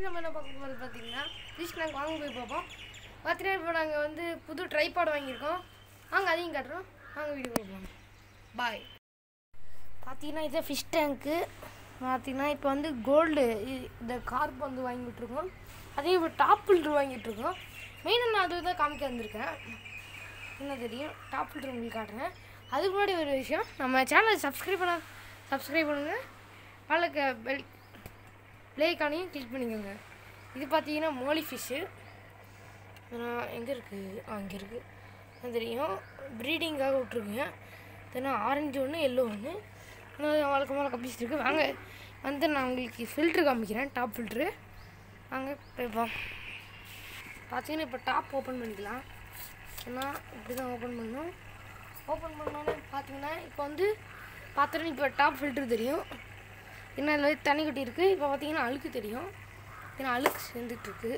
நம்ம என்ன பார்க்க போகிறது பார்த்தீங்கன்னா ஃபிஷ் நாங்கள் வாங்க போய் பார்ப்போம் பார்த்தீங்கன்னா இப்போ நாங்கள் வந்து புது ட்ரைபாட் வாங்கியிருக்கோம் வாங்க அதையும் காட்டுறோம் வாங்க வீடியோ போகலாம் பாய் பார்த்தீங்கன்னா இது ஃபிஷ் டேங்க்கு பார்த்தீங்கன்னா இப்போ வந்து கோல்டு இந்த கார்ப் வந்து வாங்கி விட்ருக்கோம் அதே இப்போ டாப் ஃபில்ட்ரு வாங்கிட்டு இருக்கோம் மெயினாக நான் அது தான் காமிக்க வந்திருக்கேன் என்ன தெரியும் டாப் ஃபில்ட்ரு உங்களுக்கு காட்டுறேன் அதுக்கு முன்னாடி ஒரு விஷயம் நம்ம சேனலை சப்ஸ்கிரைப் பண்ண சப்ஸ்கிரைப் பண்ணுங்கள் பழக்க பெல் ப்ளேக்கானையும் கிளிக் பண்ணிக்கோங்க இது பார்த்தீங்கன்னா மோலி ஃபிஷ்ஷு எங்கே இருக்குது ஆ இங்கே இருக்குது அது தெரியும் ப்ரீடிங்காக விட்ருக்குங்க தென்னா ஆரஞ்சு ஒன்று எல்லோ ஒன்று வழக்கமாக கப்பிச்சிட்டு இருக்கு வாங்க வந்து நான் உங்களுக்கு ஃபில்ட்ரு காமிக்கிறேன் டாப் ஃபில்ட்ரு வாங்க போய்ப்போம் பார்த்தீங்கன்னா இப்போ டாப் ஓப்பன் பண்ணிக்கலாம் ஏன்னா இப்படி தான் ஓப்பன் பண்ணணும் ஓப்பன் பண்ணோன்னே பார்த்தீங்கன்னா இப்போ வந்து பார்த்தோன்னே இப்போ டாப் ஃபில்ட்ரு தெரியும் என்ன இதில் தண்ணி கட்டி இருக்குது இப்போ பார்த்தீங்கன்னா அழுக்கு தெரியும் ஏன்னா அழுக்கு சேர்ந்துட்டுருக்கு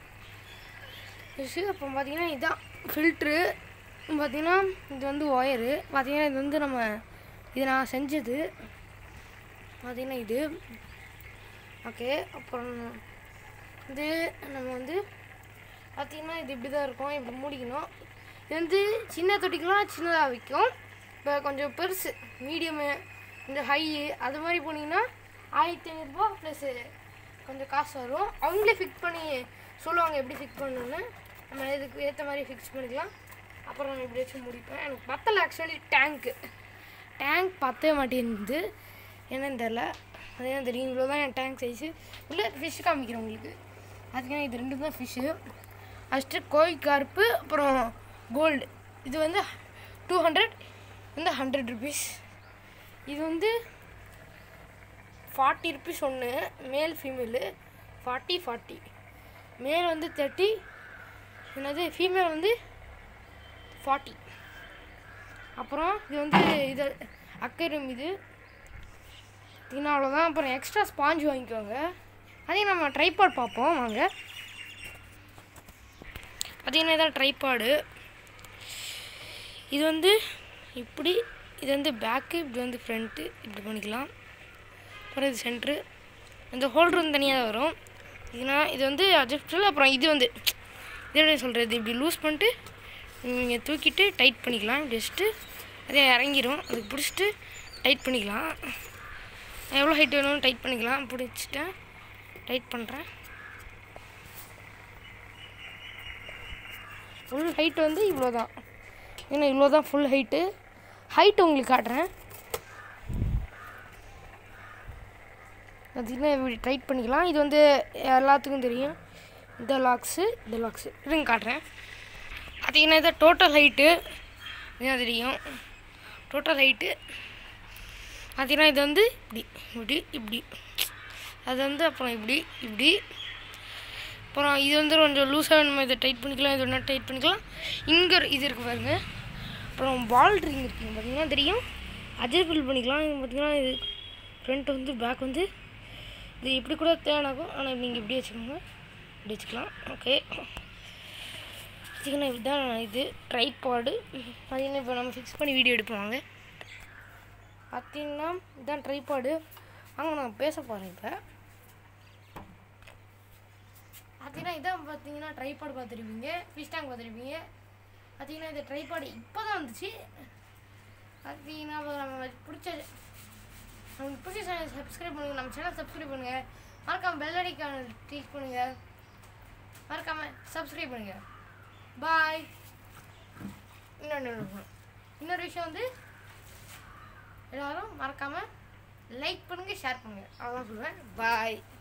ஃபிஷ்ஷு அப்புறம் பார்த்தீங்கன்னா இதுதான் ஃபில்ட்ரு பார்த்தீங்கன்னா இது வந்து ஒயரு பார்த்தீங்கன்னா இது வந்து நம்ம இது நான் செஞ்சது பார்த்தீங்கன்னா இது ஓகே அப்புறம் இது நம்ம வந்து பார்த்தீங்கன்னா இது இப்படி தான் இருக்கும் இப்படி மூடிக்கணும் இது வந்து சின்ன தொட்டிக்கெலாம் சின்னதாக விற்கும் இப்போ கொஞ்சம் பெருசு மீடியமு கொஞ்சம் ஹையு அது மாதிரி போனீங்கன்னா ஆயிரத்தி ஐநூறுரூபா ப்ளஸ்ஸு கொஞ்சம் காசு வரும் அவங்களே ஃபிக்ஸ் பண்ணி சொல்லுவாங்க எப்படி ஃபிக்ஸ் பண்ணணுன்னு நம்ம இதுக்கு ஏற்ற மாதிரி ஃபிக்ஸ் பண்ணிக்கலாம் அப்புறம் நான் இப்படி வச்சு முடிப்பேன் எனக்கு பத்தலை ஆக்சுவலி டேங்க்கு டேங்க் பத்தவே மாட்டேங்குது என்னன்னு தெரில அதே தான் தெரியும் இவ்வளோ தான் என் டேங்க் சைஸு உள்ள ஃபிஷ் காமிக்கிறேன் உங்களுக்கு அதுக்கான இது ரெண்டும் தான் ஃபிஷ்ஷு ஃபஸ்ட்டு கோழி கருப்பு அப்புறம் கோல்டு இது வந்து டூ ஹண்ட்ரட் வந்து ஹண்ட்ரட் ருபீஸ் இது வந்து ஃபார்ட்டி ருபீஸ் ஒன்று மேல் ஃபீமேலு ஃபார்ட்டி ஃபார்ட்டி மேல் வந்து தேர்ட்டி என்னது ஃபீமேல் வந்து ஃபார்ட்டி அப்புறம் இது வந்து இது அக்கரம் இது பார்த்தீங்கன்னா அவ்வளோதான் அப்புறம் எக்ஸ்ட்ரா ஸ்பாஞ்ச் வாங்கிக்கோங்க அதையும் நம்ம ட்ரைபாட் பார்ப்போம் வாங்க பார்த்தீங்கன்னா இதான் ட்ரைபாடு இது வந்து இப்படி இது வந்து பேக்கு இப்படி வந்து ஃப்ரண்ட்டு இப்படி பண்ணிக்கலாம் அப்புறம் இது சென்ட்ரு இந்த ஹோல்டர் வந்து தனியாக தான் வரும் இதுனா இது வந்து அட்ஜஸ்டபிள் அப்புறம் இது வந்து இது எப்படி சொல்கிறது இப்படி லூஸ் பண்ணிட்டு நீங்கள் தூக்கிட்டு டைட் பண்ணிக்கலாம் இப்படி வச்சுட்டு அதே இறங்கிரும் அதுக்கு பிடிச்சிட்டு டைட் பண்ணிக்கலாம் எவ்வளோ ஹைட் வேணும்னு டைட் பண்ணிக்கலாம் பிடிச்சிட்டேன் டைட் பண்ணுறேன் ஃபுல் ஹைட் வந்து இவ்வளோ தான் ஏன்னா இவ்வளோ தான் ஃபுல் ஹைட்டு ஹைட் உங்களுக்கு காட்டுறேன் அது இன்னும் இப்படி டைட் பண்ணிக்கலாம் இது வந்து எல்லாத்துக்கும் தெரியும் இந்த லாக்ஸு இந்த லாக்ஸு இதுங்க காட்டுறேன் பார்த்தீங்கன்னா இது டோட்டல் ஹைட்டு இதுதான் தெரியும் டோட்டல் ஹைட்டு பார்த்தீங்கன்னா இது வந்து இப்படி இப்படி இப்படி அது வந்து அப்புறம் இப்படி இப்படி அப்புறம் இது வந்து கொஞ்சம் லூஸாக நம்ம இதை டைட் பண்ணிக்கலாம் இது ஒன்றா டைட் பண்ணிக்கலாம் இங்கே இது இருக்குது பாருங்க அப்புறம் பால் ரிங் இருக்குங்க பார்த்தீங்கன்னா தெரியும் அட்ஜஸ்ட் பண்ணிக்கலாம் இது பார்த்தீங்கன்னா இது ஃப்ரண்ட் வந்து பேக் வந்து இது இப்படி கூட தேனாகும் ஆனால் நீங்கள் இப்படி வச்சுக்கோங்க இப்படி வச்சுக்கலாம் ஓகே பார்த்தீங்கன்னா இதுதான் இது ட்ரைபாடு பார்த்தீங்கன்னா இப்போ நம்ம ஃபிக்ஸ் பண்ணி வீடியோ எடுப்போம் வாங்க பார்த்தீங்கன்னா இதுதான் ட்ரைபாடு வாங்க நான் பேச போகிறேன் இப்போ பார்த்தீங்கன்னா இதான் பார்த்தீங்கன்னா ட்ரைபாடு பார்த்துருப்பீங்க ஃபிஷ் டேங்க் பார்த்துருப்பீங்க பார்த்தீங்கன்னா இந்த ட்ரைபாடு இப்போ தான் வந்துச்சு பார்த்தீங்கன்னா இப்போ நம்ம பிடிச்ச நமக்கு பிடிச்ச சேனல் சப்ஸ்கிரைப் பண்ணுங்கள் நம்ம சேனல் சப்ஸ்கிரைப் பண்ணுங்கள் மறக்காம பெல் ஐக்கான கிளிக் பண்ணுங்கள் மறக்காம சப்ஸ்கிரைப் பண்ணுங்கள் பாய் இன்னொன்று இன்னொரு விஷயம் வந்து எல்லாரும் மறக்காமல் லைக் பண்ணுங்கள் ஷேர் பண்ணுங்கள் அவ்வளோதான் சொல்லுவேன் பாய்